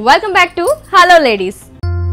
Welcome back to hello ladies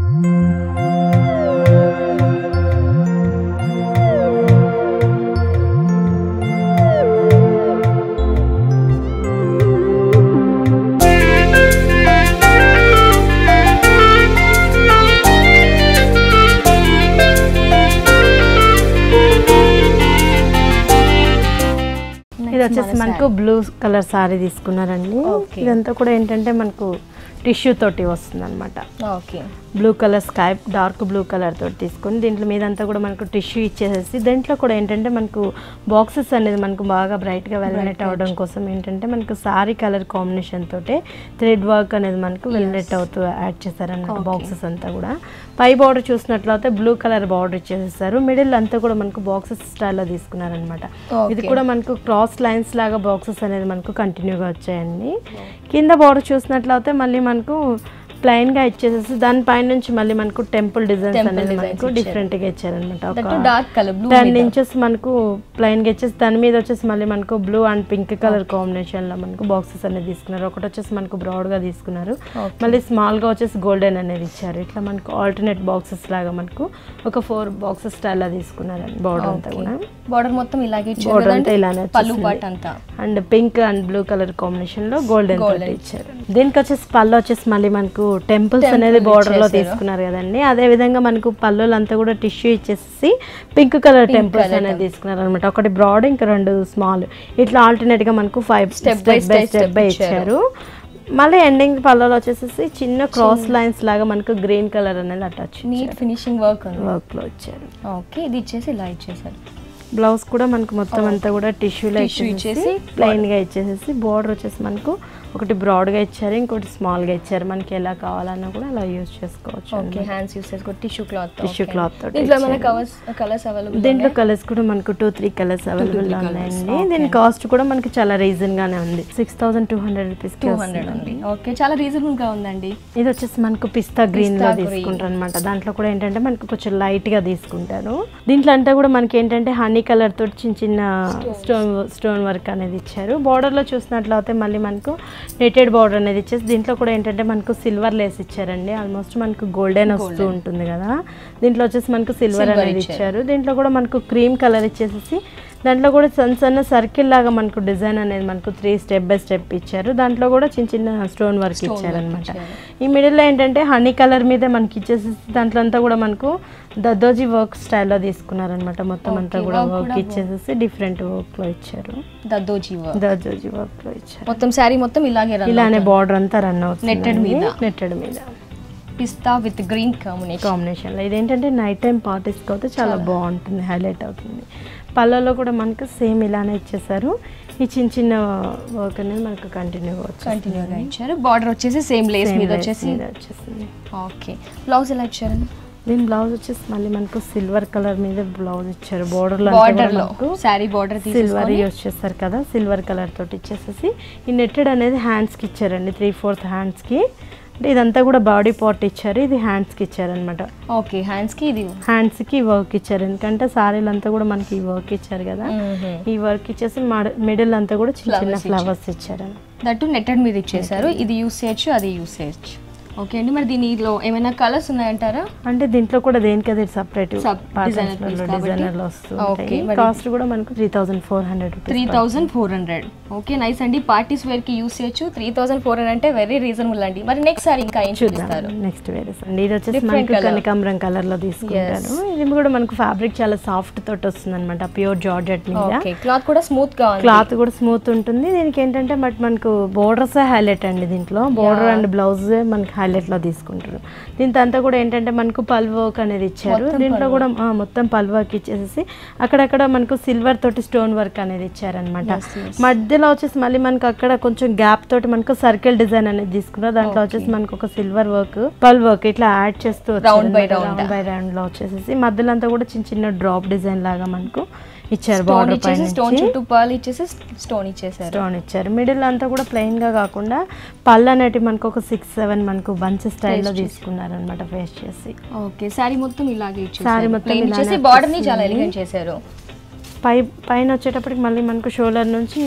ఇది వచ్చేసి మనకు బ్లూ కలర్ సారీ తీసుకున్నారండి Okay. ఇదంతా కూడా ఏంటంటే మనకు టిష్యూ తోటి వస్తుంది అనమాట okay blue colour sky dark blue colour తోటి తీసుకొని దీంట్లో మీదంతా కూడా మనకు టిష్యూ ఇచ్చేసేసి దీంట్లో కూడా ఏంటంటే మనకు బాక్సెస్ అనేది మనకు బాగా బ్రైట్గా వెల్నెట్ అవడం కోసం ఏంటంటే మనకు సారీ కలర్ కాంబినేషన్ తోటే థ్రెడ్ వర్క్ అనేది మనకు వెల్నెట్ అవుతూ యాడ్ చేశారన్నమాట బాక్సెస్ అంతా కూడా పై బార్డర్ చూసినట్లయితే బ్లూ కలర్ బార్డర్ ఇచ్చేసేసారు మిడిల్ అంతా కూడా మనకు బాక్సెస్ స్టైల్లో తీసుకున్నారనమాట ఇది కూడా మనకు క్రాస్ లైన్స్ లాగా బాక్సెస్ అనేది మనకు కంటిన్యూగా వచ్చాయండి కింద బార్డర్ చూసినట్లయితే మళ్ళీ మనకు ప్లెయిన్ గా ఇచ్చేసేసి దానిపైన నుంచి మళ్ళీ మనకు టెంపుల్ డిజైన్స్ Temple అనేది designs మనకు డిఫరెంట్ గా ఇచ్చారనమాట దట్ ఒక dark colour blue ten inches మనకు ప్లెయిన్ గా ఇచ్చేసి దాని మీద వచ్చేసి మళ్ళీ మనకు blue and pink colour combination లో మనకు బాక్సెస్ అనేది తీసుకున్నారు ఒకటి వచ్చేసి మనకు బ్రాడ్ గా తీసుకున్నారు మళ్ళీ స్మాల్ గా వచ్చేసి గోల్డెన్ అనేది ఇచ్చారు ఇట్లా మనకు ఆల్టర్నేట్ బాక్సెస్ లాగా మనకు ఒక ఫోర్ బాక్సెస్ స్టైల్ లా తీసుకున్నారండి బార్డర్ అంతా కూడా బార్డర్ మొత్తం ఇలాగే ఇచ్చారు Border కదండి? అంతా ఇలానే పళ్ళు వచ్చేసింది. పాట్ అంతా and pink and blue colour combination లో గోల్డెన్ తోటి ఇచ్చారు దీనికి వచ్చేసి పళ్ళు వచ్చేసి మళ్ళీ మనకు టెంపుల్స్ అనేది బార్డర్ లో తీసుకున్నారు కదండి అదే విధంగా మనకు పళ్ళులంతా కూడా టిష్యూ ఇచ్చేసి పింక్ కలర్ టెంపుల్స్ అనేది తీసుకున్నారు అనమాట ఒకటి బ్రాడ్ ఇంకా రెండు స్మాల్ ఇట్లా ఆల్టర్నేట్ గా మనకు five step by step by ఇచ్చారు మళ్ళీ ఎండింగ్ పళ్ళలో వచ్చేసి చిన్న క్రాస్ లైన్స్ లాగా మనకు గ్రీన్ కలర్ అనేది అటాచ్ నీట్ ఫినిషింగ్ వర్క్ ఉంది వర్క్ లో ఇచ్చారు ఓకే ఇది ఇచ్చేసి ఇలా ఇచ్చేసారు బ్లౌజ్ కూడా మనకు మొత్తం అంతా కూడా టిష్యూలో Tissue ఇచ్చేసి ఇచ్చేసి ప్లెయిన్ గా ఇచ్చేసేసి బోర్డర్ వచ్చేసి మనకు ఒకటి బ్రాడ్ గా ఇచ్చారు ఇంకోటి స్మాల్ గా ఇచ్చారు మనకి ఎలా కావాలన్నా కూడా అలా యూజ్ చేసుకోవచ్చు ఓకే హ్యాండ్స్ యూస్ చేసుకో టిష్యూ క్లాత్ టిష్యూ క్లాత్ తోటి దీంట్లో ఏమైనా కవర్స్ కలర్స్ అవైలబుల్ దీంట్లో కలర్స్ కూడా మనకు టూ త్రీ కలర్స్ అవైలబుల్ ఉన్నాయండి దీని కాస్ట్ కూడా మనకి చాలా రీజన్ గానే ఉంది six thousand two hundred rupees two hundred ఉంది ఓకే చాలా రీజనబుల్ గా ఉందండి ఇది వచ్చేసి మనకు పిస్తా గ్రీన్ లో తీసుకుంటారు అనమాట దాంట్లో కూడా ఏంటంటే మనకు కొంచెం లైట్ గా తీసుకుంటారు దీంట్లో అంతా కూడా మనకి ఏంటంటే హనీ కలర్ తోటి చిన్న చిన్న స్టోన్ స్టోన్ వర్క్ అనేది ఇచ్చారు బార్డర్ లో చూసినట్లయితే మళ్ళీ మనకు నెటెడ్ బార్డర్ అనేది ఇచ్చేసి దీంట్లో కూడా ఏంటంటే మనకు సిల్వర్ లేస్ ఇచ్చారండి ఆల్మోస్ట్ మనకు గోల్డెన్ వస్తూ ఉంటుంది కదా దీంట్లో వచ్చేసి మనకు సిల్వర్ అనేది ఇచ్చారు దీంట్లో కూడా మనకు క్రీమ్ కలర్ ఇచ్చేసేసి దాంట్లో కూడా సన్న సన్న సర్కిల్ లాగా మనకు డిజైన్ అనేది మనకు త్రీ స్టెప్ బై స్టెప్ ఇచ్చారు దాంట్లో కూడా చిన్న చిన్న స్టోన్ వర్క్ ఇచ్చారనమాట ఈ మిడిల్లో ఏంటంటే హనీ కలర్ మీద మనకి ఇచ్చేసి దాంట్లో అంతా కూడా మనకు దద్దోజీ వర్క్ స్టైల్లో తీసుకున్నారనమాట మొత్తం అంతా కూడా వర్క్ ఇచ్చేసేసి డిఫరెంట్ వర్క్ లో ఇచ్చారు దద్దోజీ వర్క్ దద్దోజీ వర్క్ లో ఇచ్చారు మొత్తం శారీ మొత్తం ఇలాగే రన్ ఇలానే బార్డర్ అంతా రన్ అవుతుంది Netted మీద. నెట్టెడ్ మీద పిస్తా విత్ గ్రీన్ కాంబినేషన్ కాంబినేషన్ లో ఇదేంటంటే నైట్ టైం పార్టీస్కి అయితే చాలా బాగుంటుంది హైలైట్ అవుతుంది పళ్ళలో కూడా మనకు సేమ్ ఇలానే ఇచ్చేసారు ఈ చిన్న చిన్న వర్క్ అనేది మనకు కంటిన్యూ అవ్వచ్చు కంటిన్యూగా ఇచ్చారు బార్డర్ వచ్చేసి సేమ్ లేస్ మీద వచ్చేసి వచ్చేసింది ఓకే బ్లౌజ్ ఎలా ఇచ్చారు దీని బ్లౌజ్ వచ్చేసి మళ్ళీ మనకు సిల్వర్ కలర్ మీద బ్లౌజ్ ఇచ్చారు బోర్డర్ లో బార్డర్ లో శారీ బార్డర్ సిల్వర్ యూస్ చేస్తారు కదా సిల్వర్ కలర్ తోటి ఇచ్చేసేసి ఈ నెట్టెడ్ అనేది హ్యాండ్స్ కి ఇచ్చారండి త్రీ ఫోర్త్ హ్యాండ్స్ కి అంటే ఇదంతా కూడా బాడీ పార్ట్ ఇచ్చారు ఇది హ్యాండ్స్ కి ఇచ్చారనమాట ఓకే హ్యాండ్స్ కి ఇది హ్యాండ్స్ కి వర్క్ ఇచ్చారు ఎందుకంటే సారీలు అంతా కూడా మనకి ఈ వర్క్ ఇచ్చారు కదా ఈ వర్క్ ఇచ్చేసి మిడిల్ అంతా కూడా చిన్న చిన్న ఫ్లవర్స్ ఇచ్చారు దట్టు నెట్టెడ్ మీద ఇచ్చేసారు ఇది యూస్ చేయొచ్చు అది యూస్ చేయొచ్చు ఓకే అండి మరి దీనిలో ఏమైనా కలర్స్ ఉన్నాయంటారా అంటే దీంట్లో కూడా దేనికి అది సపరేట్ Sub- designer piece కాబట్టి. డిజైనర్లు Okay, వస్తుంది మరి- కాస్ట్ కూడా మనకు three thousand four hundred three thousand four hundred okay nice అండి పార్టీస్ వేర్ కి యూస్ చేయొచ్చు త్రీ థౌసండ్ ఫోర్ హండ్రెడ్ అంటే వెరీ రీజనబుల్ అండి మరి నెక్స్ట్ సారీ ఇంకా ఏం చూపిస్తారు నెక్స్ట్ వేరేస్ అండి ఇది వచ్చేసి Different మనకు colour. కనకాంబరం కలర్ లో తీసుకుంటాను ఇది కూడా మనకు ఫ్యాబ్రిక్ చాలా సాఫ్ట్ తోటి వస్తుంది అనమాట ప్యూర్ జార్జెట్ మీద ఓకే క్లాత్ కూడా స్మూత్ గా ఉంది క్లాత్ కూడా స్మూత్ ఉంటుంది దీనికి ఏంటంటే బట్ మనకు బోర్డర్స్ హైలైట్ అండి దీంట్లో బోర్డర్ అండ్ బ్లౌజ్ మనకి హైలైట్ లో తీసుకుంటారు దీంతో అంతా కూడా ఏంటంటే మనకు పల్ వర్క్ అనేది ఇచ్చారు దీంట్లో కూడా ఆ, మొత్తం పల్ వర్క్ ఇచ్చేసి అక్కడక్కడ మనకు సిల్వర్ తోటి స్టోన్ వర్క్ అనేది ఇచ్చారనమాట మధ్యలో వచ్చేసి మళ్ళీ మనకు అక్కడ కొంచెం గ్యాప్ తోటి మనకు సర్కిల్ డిజైన్ అనేది తీసుకున్నారు దాంట్లో వచ్చేసి మనకు ఒక సిల్వర్ వర్క్ పల్ వర్క్ ఇట్లా యాడ్ చేస్తూ Round by round. Round by round లో వచ్చేసి మధ్యలో అంతా కూడా చిన్న చిన్న డ్రాప్ డిజైన్ లాగా మనకు ఇచ్చారు స్టోన్ బార్డర్ ఇచ్చేసి పైన స్టోన్ చుట్టూ పర్ల్ ఇచ్చేసి స్టోన్ ఇచ్చేసారు స్టోన్ ఇచ్చారు మిడిల్ అంతా కూడా ప్లెయిన్ గా కాకుండా పళ్ళు అనేటివి మనకు ఒక సిక్స్ సెవెన్ మనకు బంచ్ స్టైల్లో తీసుకున్నారు అనమాట ఫేస్ చేసి ఓకే శారీ మొత్తం ఇలాగే Saree ఇచ్చేసారు మొత్తం ప్లెయిన్ ఇలానే ఇచ్చేసి బార్డర్ ని చాలా వచ్చేసింది. ఎలిగెంట్ చేశారు పై పైన వచ్చేటప్పటికి మళ్ళీ మనకు షోల్డర్ నుంచి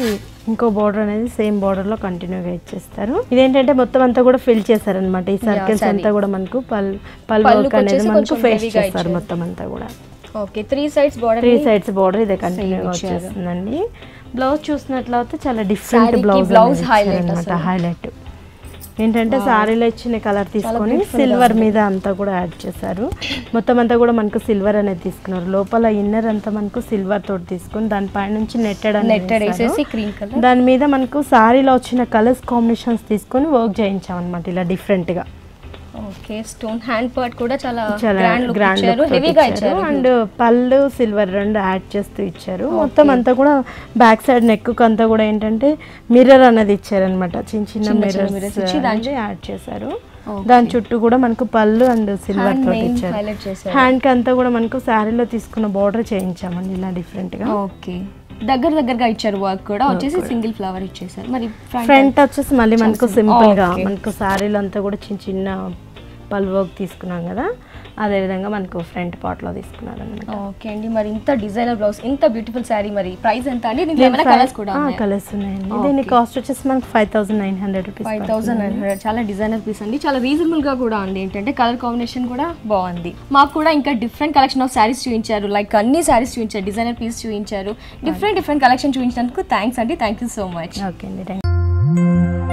ఇంకో బార్డర్ అనేది సేమ్ బార్డర్ లో కంటిన్యూగా ఇచ్చేస్తారు ఇదేంటంటే మొత్తం అంతా కూడా ఫిల్ చేశారనమాట ఈ సర్కిల్స్ saree. అంతా కూడా మనకు పల్ పల్ పళ్ళుకి వర్క్ అనేది వచ్చేసి మనకు కొంచెం ఫేస్ heavy గా చేస్తారు ఇచ్చారు. మొత్తం అంతా కూడా okay three sides border three sides border ఇదే కంటిన్యూగా ఇచ్చారు. వచ్చేస్తుందండి బ్లౌజ్ చూసినట్లయితే చాలా డిఫరెంట్ Saree కి బ్లౌజ్ blouse highlight అనమాట అసలు. హైలైట్ ఏంటంటే సారీలో ఇచ్చిన కలర్ తీసుకొని beautiful గా సిల్వర్ మీద అంతా కూడా యాడ్ చేశారు మొత్తం అంతా కూడా మనకు సిల్వర్ అనేది తీసుకున్నారు లోపల ఇన్నర్ అంతా మనకు సిల్వర్ తోటి తీసుకొని దానిపై నుంచి నెట్టెడ్ నెట్టెడ్ వేసేసి క్రీమ్ కలర్ దాని మీద మనకు సారీలో వచ్చిన కలర్స్ కాంబినేషన్స్ తీసుకొని వర్క్ చేయించాం అనమాట ఇలా డిఫరెంట్ గా ఓకే స్టోన్ హ్యాండ్ పార్ట్ కూడా చాలా చాలా గ్రాండ్ లుక్ గ్రాండ్ ఇచ్చారు హెవీగా ఇచ్చారు అండ్ పళ్ళు సిల్వర్ రెండు యాడ్ చేస్తూ ఇచ్చారు మొత్తం అంతా కూడా బ్యాక్ సైడ్ నెక్ అంతా కూడా ఏంటంటే మిర్రర్ అనేది ఇచ్చారనమాట చిన్న చిన్న చిన్న చిన్న mirrors మిర్రర్స్ ఇచ్చి దాంట్లో- యాడ్ చేశారు Okay. దాని చుట్టూ కూడా మనకు పళ్ళు అండ్ సిల్వర్ హ్యాండ్ తోటి మెయిన్ ఇచ్చారు హైలైట్ చేశారు హ్యాండ్ కి అంతా కూడా మనకు శారీలో తీసుకున్న బార్డర్ చేయించామండి ఇలా డిఫరెంట్ గా ఓకే దగ్గర దగ్గరగా ఇచ్చారు వర్క్ కూడా వచ్చేసి సింగిల్ ఫ్లవర్ ఇచ్చేసారు మరి front ఫ్రంట్ వచ్చేసి మళ్ళీ మనకు సింపుల్ గా Okay. మనకు శారీలో అంతా కూడా చిన్న చిన్న పల్ వర్క్ తీసుకున్నాం కదా అదే విధంగా మనకు ఫ్రంట్ పార్ట్ లో తీసుకున్నారు అనమాట ఓకే అండి మరి ఇంత డిజైనర్ బ్లౌజ్ ఇంత బ్యూటిఫుల్ శారీ మరి ప్రైస్ ఎంత అండి దీంట్లో ఏమైనా కలర్స్ కూడా ఉన్నాయి కలర్స్ ఉన్నాయండి దీని కాస్ట్ వచ్చేసి మనకు five thousand nine hundred rupees five thousand nine hundred చాలా డిజైనర్ పీస్ అండి చాలా రీజనబుల్ గా కూడా ఉంది ఏంటంటే కలర్ కాంబినేషన్ కూడా బాగుంది మాకు కూడా ఇంకా డిఫరెంట్ కలెక్షన్ ఆఫ్ శారీస్ చూపించారు లైక్ అన్ని శారీస్ చూపించారు డిజైనర్ పీస్ చూపించారు డిఫరెంట్ డిఫరెంట్ కలెక్షన్ చూపించినందుకు థ్యాంక్స్ అండి thank you so much okay అండి థ్యాంక్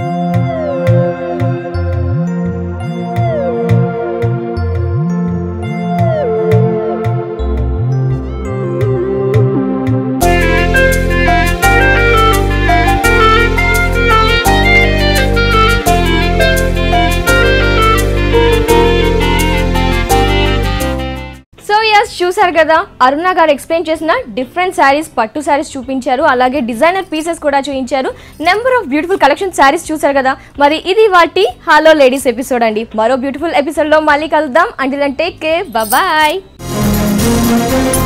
సో ఎస్ చూసారు కదా అరుణ గారు ఎక్స్ప్లెయిన్ చేసిన డిఫరెంట్ శారీస్ పట్టు శారీస్ చూపించారు అలాగే డిజైనర్ పీసెస్ కూడా చూపించారు number of beautiful collection saris చూసారు కదా మరి ఇది వాటి హలో లేడీస్ ఎపిసోడ్ అండి మరో బ్యూటిఫుల్ ఎపిసోడ్ లో మళ్ళీ కలుద్దాం అంటిల్ టేక్ కేర్ బాయ్